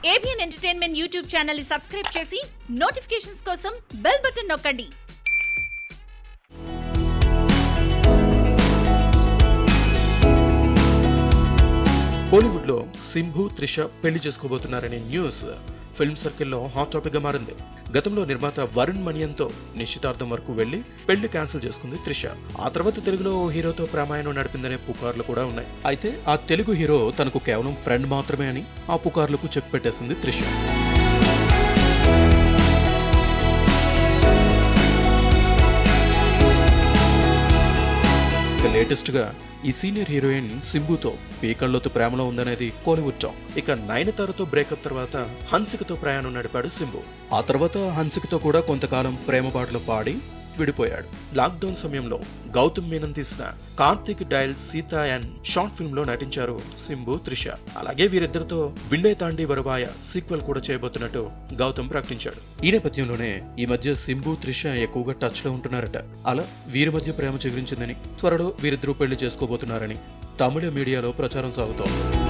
ABN entertainment YouTube channel ని subscribe చేసి notifications కోసం బెల్ బటన్ నొక్కండి కోలీవుడ్ లో సింభు త్రిష పెళ్లి చేసుకోబోతున్నారనే న్యూస్ ఫిల్మ్ సర్కిల్లో హాట్ టాపిక్ గా మారింది గతంలో నిర్మాత వరుణ్ మణియంతో నిశ్చితార్థం వరకు వెళ్లి పెళ్లి క్యాన్సిల్ చేసుకుంది త్రిష ఆ తర్వాత తెలుగులో ఓ హీరోతో ప్రేమాయణం నడిపిందనే పుకార్లు కూడా ఉన్నాయి అయితే ఆ తెలుగు హీరో తనకు కేవలం ఫ్రెండ్ మాత్రమే అని ఆ పుకార్లకు చెక్ పెట్టేసింది త్రిష ఇక లేటెస్ట్ గా ఈ సీనియర్ హీరోయిన్ సింబుతో పీకళ్లతో ప్రేమలో ఉందనేది కోలీవుడ్ టాక్ ఇక నయనతారతో బ్రేకప్ తర్వాత హన్సికతో ప్రయాణం నడిపాడు సింబు ఆ తర్వాత హన్సికతో కూడా కొంతకాలం ప్రేమ పాటలు పాడి విడిపోయాడు లాక్డౌన్ సమయంలో గౌతమ్ మీనన్ తీసిన Karthik dial Seytha and short film లో నటించారు సింబు త్రిష అలాగే వీరిద్దరితో విండే తాండి వరవాయ సీక్వెల్ కూడా చేయబోతున్నట్టు గౌతమ్ ప్రకటించాడు ఈ నేపథ్యంలోనే ఈ మధ్య సింబు త్రిష ఎక్కువగా టచ్ లో ఉంటున్నారట అలా వీరి మధ్య ప్రేమ చిగురించిందని త్వరలో వీరిద్దరూ పెళ్లి చేసుకోబోతున్నారని తమిళ మీడియాలో ప్రచారం సాగుతోంది